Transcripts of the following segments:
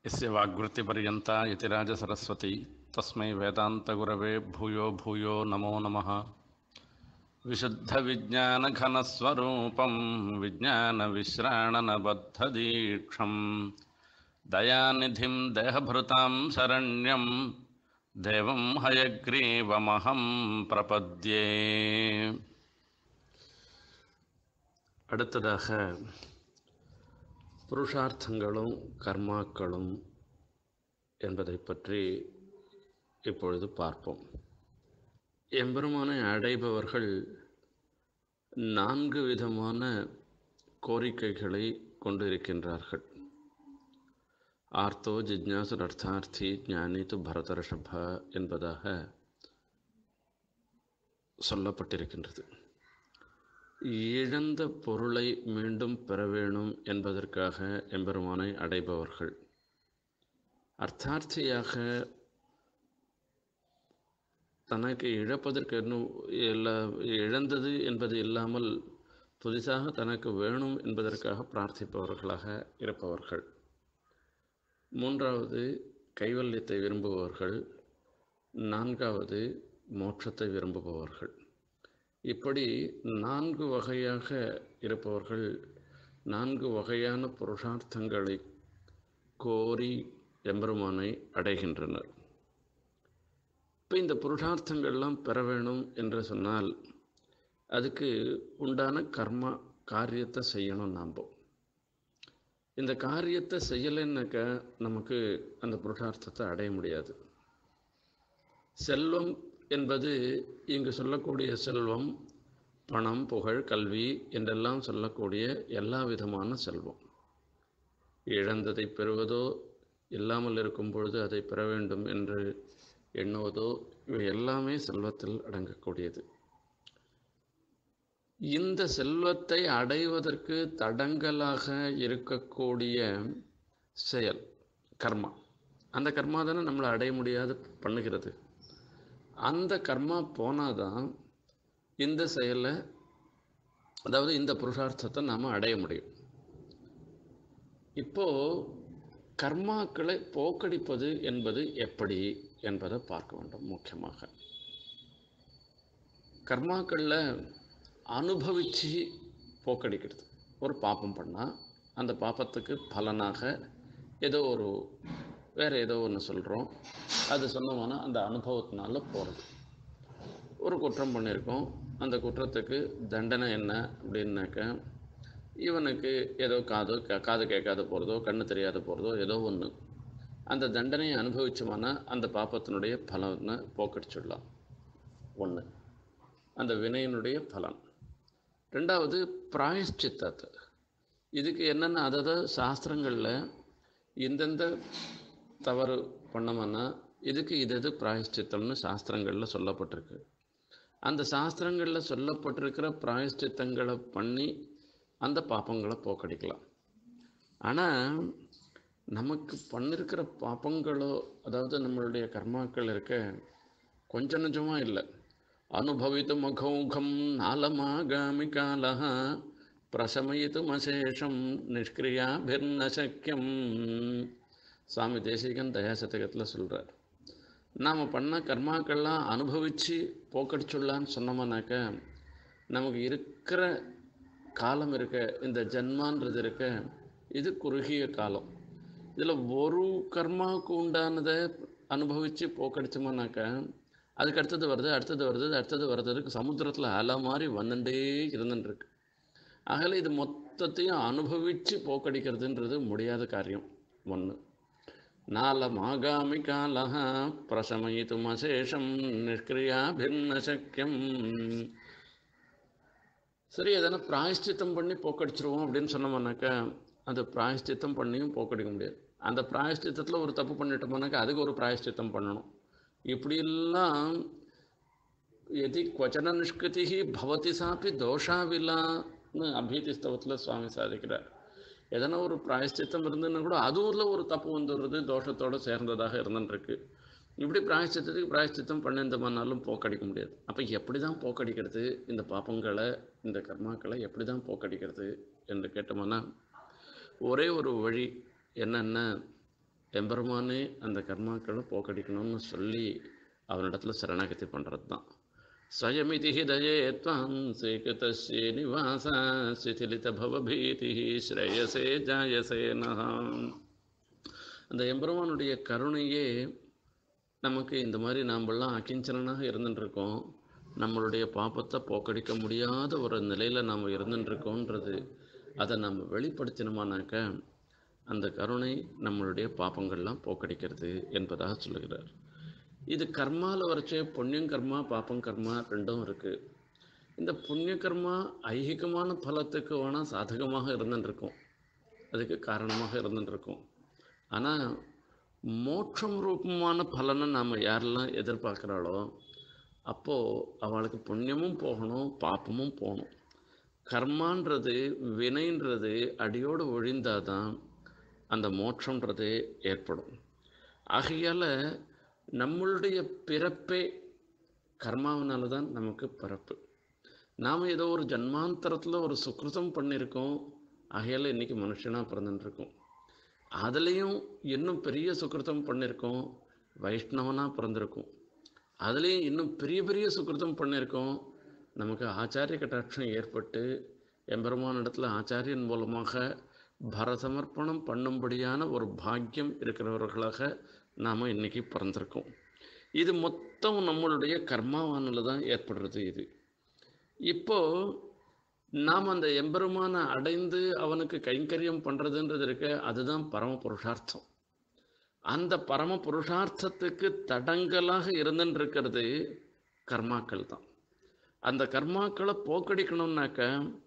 यस्य वाग्वृत्तिपर्यन्ता यतिराजसरस्वती तस्मै वेदान्तगुरवे भूयो भूयो नमो नमः विशुद्धविज्ञानघनस्वरूपं विज्ञानविश्राणनबद्धदीक्षं दयानिधिं देहभृतां शरण्यं देवं हयग्रीवमहं प्रपद्ये அடுத்ததாக புருஷார்த்தங்களும் கர்மாக்களும் என்பதை பற்றி இப்பொழுது பார்ப்போம் எம்பெருமானை அடைபவர்கள் நான்கு விதமான கோரிக்கைகளை கொண்டிருக்கின்றார்கள் ஆர்த்தோ ஜிஜ்ஞாசு அர்த்தார்த்தி ஞானி து பரதர்ஷப என்பதாக சொல்லப்பட்டிருக்கின்றது இழந்த பொருளை மீண்டும் பெற வேணும் என்பதற்காக எம்பெருமானை அடைபவர்கள் அர்த்தார்த்தியாக தனக்கு இழப்பதற்கு இன்னும் எல்லா இழந்தது என்பது இல்லாமல் புதிதாக தனக்கு வேணும் என்பதற்காக பிரார்த்திப்பவர்களாக இருப்பவர்கள் மூன்றாவது கைவல்யத்தை விரும்புபவர்கள் நான்காவது மோட்சத்தை விரும்புபவர்கள் இப்படி நான்கு வகையாக இருப்பவர்கள் நான்கு வகையான புருஷார்த்தங்களை கோரி எம்பெருமானை அடைகின்றனர் இப்போ இந்த புருஷார்த்தங்கள்லாம் பெற வேணும் என்று சொன்னால் அதுக்கு உண்டான கர்மா காரியத்தை செய்யணும் நாம் இந்த காரியத்தை செய்யலைன்னாக்க நமக்கு அந்த புருஷார்த்தத்தை அடைய முடியாது செல்வம் என்பது இங்கு சொல்லக்கூடிய செல்வம் பணம் புகழ் கல்வி என்றெல்லாம் சொல்லக்கூடிய எல்லா விதமான செல்வம் இழந்ததை பெறுவதோ இல்லாமல் இருக்கும் பொழுது அதை பெற வேண்டும் என்று எண்ணுவதோ இவை எல்லாமே செல்வத்தில் அடங்கக்கூடியது இந்த செல்வத்தை அடைவதற்கு தடங்கலாக இருக்கக்கூடிய செயல் கர்மா அந்த கர்மா தானே நம்மளை அடைய முடியாது பண்ணுகிறது அந்த கர்மா போனால் தான் இந்த செயலை அதாவது இந்த புருஷார்த்தத்தை நாம் அடைய முடியும் இப்போது கர்மாக்களை போக்கடிப்பது என்பது எப்படி என்பதை பார்க்க வேண்டும் முக்கியமாக கர்மாக்களில் அனுபவித்து போக்கடிக்கிறது ஒரு பாப்பம் பண்ணால் அந்த பாப்பத்துக்கு பலனாக ஏதோ ஒரு வேறு ஏதோ ஒன்று சொல்கிறோம் அது சொன்னோம்னா அந்த அனுபவத்தினால போகிறது ஒரு குற்றம் பண்ணியிருக்கோம் அந்த குற்றத்துக்கு தண்டனை என்ன அப்படின்னாக்க இவனுக்கு ஏதோ காது காது கேட்காத போகிறதோ கண்ணு தெரியாத போகிறதோ ஏதோ ஒன்று அந்த தண்டனையை அனுபவிச்சோம்னா அந்த பாப்பத்தினுடைய பலனை போக்கடிச்சிடலாம் ஒன்று அந்த வினையினுடைய பலன் ரெண்டாவது பிராயஷ்சித்தத்தை இதுக்கு என்னென்ன அதாவது சாஸ்திரங்களில் இந்தந்த தவறு பண்ணோம்னா இதுக்கு இது எது பிராயஷ்சித்தம்னு சாஸ்திரங்களில் சொல்லப்பட்டிருக்கு அந்த சாஸ்திரங்களில் சொல்லப்பட்டிருக்கிற பிராயஷ்சித்தங்களை பண்ணி அந்த பாப்பங்களை போக்கடிக்கலாம் ஆனால் நமக்கு பண்ணிருக்கிற பாப்பங்களோ அதாவது நம்மளுடைய கர்மாக்கள் இருக்க கொஞ்சம் நஞ்சமாக இல்லை அனுபவித்து மகௌகம் நாலமாகாமி காலः பிரசமயித்துமசேஷம் நிஷ்கிரியாபிர்ன சக்கியம் சுவாமி தேசிகன் தயாசதகத்தில் சொல்கிறார் நாம் பண்ண கர்மாக்கள்லாம் அனுபவித்து போக்கடிச்சுடலான்னு சொன்னோம்னாக்க நமக்கு இருக்கிற காலம் இருக்க இந்த ஜன்மான்றது இருக்க இது குறுகிய காலம் இதில் ஒரு கர்மாவுக்கு உண்டானதை அனுபவித்து போக்கடிச்சோம்னாக்க அதுக்கு அடுத்தது வருது அடுத்தது வருது அடுத்தது வர்றதுக்கு சமுத்திரத்தில் அலை மாதிரி வந்துட்டே இருந்துட்டுருக்கு ஆகல இது மொத்தத்தையும் அனுபவித்து போக்கடிக்கிறதுன்றது முடியாத காரியம் ஒன்று நாலமாகாமி காலः பிரசமயித்துமசேஷம் நிஷ்கிரியாபிர்ன சக்கியம் சரி எதனா பிராயஷ்சித்தம் பண்ணி போக்கடிச்சிருவோம் அப்படின்னு சொன்னோம்னாக்கா அந்த பிராயஷ்சித்தம் பண்ணியும் போக்கடிக்க முடியாது அந்த பிராயஷ்சித்தத்தில் ஒரு தப்பு பண்ணிட்டோம்னாக்கா அதுக்கு ஒரு பிராயஷ்சித்தம் பண்ணணும் இப்படியெல்லாம் எதி கொச்சன நிஷ்கிருதி பவதி சாப்பி தோஷாவிலான்னு அபீதி ஸ்தவத்தில் சுவாமி சாதிக்கிறார் எதனா ஒரு பிராயஷ்சித்தம் இருந்துன்னா கூட அதுவும் ஒரு தப்பு வந்துடுறது தோஷத்தோடு சேர்ந்ததாக இருந்துருக்கு இப்படி பிராயஷ்சித்தத்துக்கு பிராயஷ்சித்தம் பண்ணிருந்தோம்னாலும் போக்கடிக்க முடியாது அப்போ எப்படி தான் போக்கடிக்கிறது இந்த பாப்பங்களை இந்த கர்மாக்களை எப்படி தான் போக்கடிக்கிறது என்று கேட்டோம்னா ஒரே ஒரு வழி என்னென்ன எம்பெருமானே அந்த கர்மாக்களை போக்கடிக்கணும்னு சொல்லி அவனிடத்துல சரணாகதி பண்ணுறது தான் ஸ்வயமிதி ஹிதயே த்வாம் ஸ்ரீகிருத்தஸ்ய நிவாச சிதிலித பவபீதி ஸ்ரேயசே ஜாயசே நகாம் அந்த எம்பெருமானுடைய கருணையே நமக்கு இந்த மாதிரி நாம்பெல்லாம் அகிஞ்சனாக இருந்துட்டுருக்கோம் நம்மளுடைய பாப்பத்தை போக்கடிக்க முடியாத ஒரு நிலையில் நாம் இருந்துட்டுருக்கோன்றது அதை நம்ம வெளிப்படுத்தினோமானாக்க அந்த கருணை நம்மளுடைய பாப்பங்கள்லாம் போக்கடிக்கிறது என்பதாக சொல்லுகிறார் இது கர்மாவில் வரைச்சே புண்ணியம் கர்மா பாப்பம் கர்மா ரெண்டும் இருக்குது இந்த புண்ணிய கர்மா ஐகிகமான பலத்துக்கு வேணால் சாதகமாக இருந்துட்டுருக்கும் அதுக்கு காரணமாக இருந்துட்டுருக்கும் ஆனால் மோட்சம் ரூபமான பலனை நாம் யாரெல்லாம் எதிர்பார்க்குறாளோ அப்போது அவளுக்கு புண்ணியமும் போகணும் பாப்பமும் போகணும் கர்மான்றது வினைன்றது அடியோடு ஒழிந்தாதான் அந்த மோட்சன்றது ஏற்படும் ஆகையால் நம்மளுடைய பிறப்பே கர்மாவினால தான் நமக்கு பிறப்பு நாம் ஏதோ ஒரு ஜன்மாந்தரத்தில் ஒரு சுக்ருதம் பண்ணியிருக்கோம் ஆகையால் இன்றைக்கி மனுஷனாக பிறந்துட்டுருக்கோம் அதுலேயும் இன்னும் பெரிய சுக்கிருத்தம் பண்ணியிருக்கோம் வைஷ்ணவனாக பிறந்திருக்கும் அதுலேயும் இன்னும் பெரிய பெரிய சுக்கிருத்தம் பண்ணியிருக்கோம் நமக்கு ஆச்சாரிய கட்டாட்சம் ஏற்பட்டு எம்பெருமான இடத்துல ஆச்சாரியன் மூலமாக பரசமர்ப்பணம் பண்ணும்படியான ஒரு பாக்கியம் இருக்கிறவர்களாக நாம் இன்றைக்கி பிறந்திருக்கோம் இது மொத்தம் நம்மளுடைய கர்மாவானில் தான் ஏற்படுறது இது இப்போது நாம் அந்த எம்பெருமானை அடைந்து அவனுக்கு கைங்கரியம் பண்ணுறதுன்றது இருக்க அதுதான் பரம புருஷார்த்தம் அந்த பரம புருஷார்த்தத்துக்கு தடங்கலாக இருந்துன்னு இருக்கிறது கர்மாக்கள் தான் அந்த கர்மாக்களை போக்கடிக்கணும்னாக்க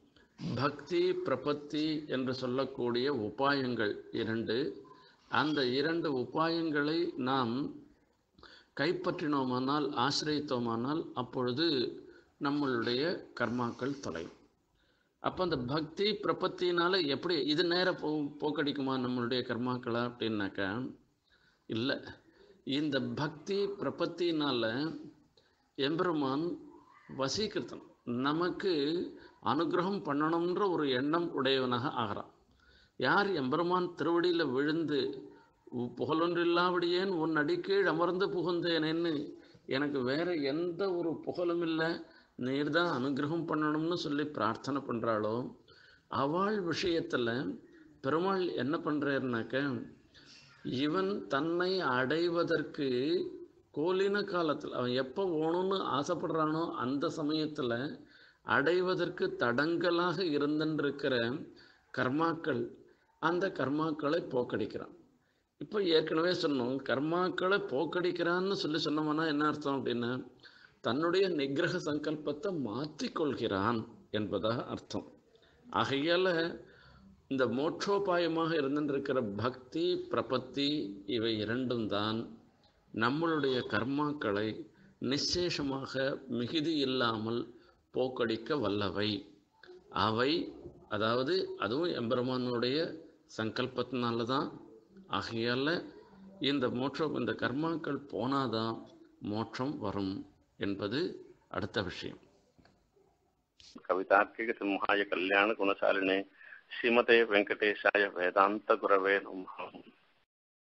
பக்தி பிரபத்தி என்று சொல்லக்கூடிய உபாயங்கள் இரண்டு அந்த இரண்டு உபாயங்களை நாம் கைப்பற்றினோமானால் ஆசிரியத்தோமானால் அப்பொழுது நம்மளுடைய கர்மாக்கள் தொலையும் அப்போ அந்த பக்தி பிரபத்தினால எப்படி இது நேர போ போக்கடிக்குமா நம்மளுடைய கர்மாக்களை அப்படின்னாக்கா இல்லை இந்த பக்தி பிரபத்தினால எம்பெருமான் வசீகிருத்தம் நமக்கு அனுகிரகம் பண்ணணுன்ற ஒரு எண்ணம் உடையவனாக ஆகிறான் யார் எம்பெருமான் திருவடியில் விழுந்து புகழொன்றில்லாவிடியேன் உன் அடிக்கீழ் அமர்ந்து புகுந்தேனேன்னு எனக்கு வேற எந்த ஒரு புகழும் இல்லை நீர் தான் அனுகிரகம் பண்ணணும்னு சொல்லி பிரார்த்தனை பண்ணுறாளோ அவள் விஷயத்தில் பெருமாள் என்ன பண்ணுறாருனாக்க இவன் தன்னை அடைவதற்கு கோலின காலத்தில் அவன் எப்போ ஓணும்னு ஆசைப்படுறானோ அந்த சமயத்தில் அடைவதற்கு தடங்கலாக இருந்துருக்கிற கர்மாக்கள் அந்த கர்மாக்களை போக்கடிக்கிறான் இப்போ ஏற்கனவே சொன்னோம் கர்மாக்களை போக்கடிக்கிறான்னு சொல்லி சொன்னோம்னா என்ன அர்த்தம் அப்படின்னா தன்னுடைய நிகிரக சங்கல்பத்தை மாற்றிக்கொள்கிறான் என்பதாக அர்த்தம் ஆகையால் இந்த மோட்சோபாயமாக இருந்துருக்கிற பக்தி பிரபத்தி இவை இரண்டும் தான் நம்மளுடைய கர்மாக்களை நிச்சேஷமாக மிகுதி இல்லாமல் போக்கடிக்க வல்லவை அவை அதாவது அதுவும் எம்பெருமானுடைய சங்கல்பத்தினால தான் ஆகையால் இந்த மோட்சம் இந்த கர்மாக்கள் போனாதான் மோட்சம் வரும் என்பது அடுத்த விஷயம் कवितार्किक सिंहाय कल्याण गुणशालिने श्रीमते वेंकटेशाय वेदांत गुरवे नमः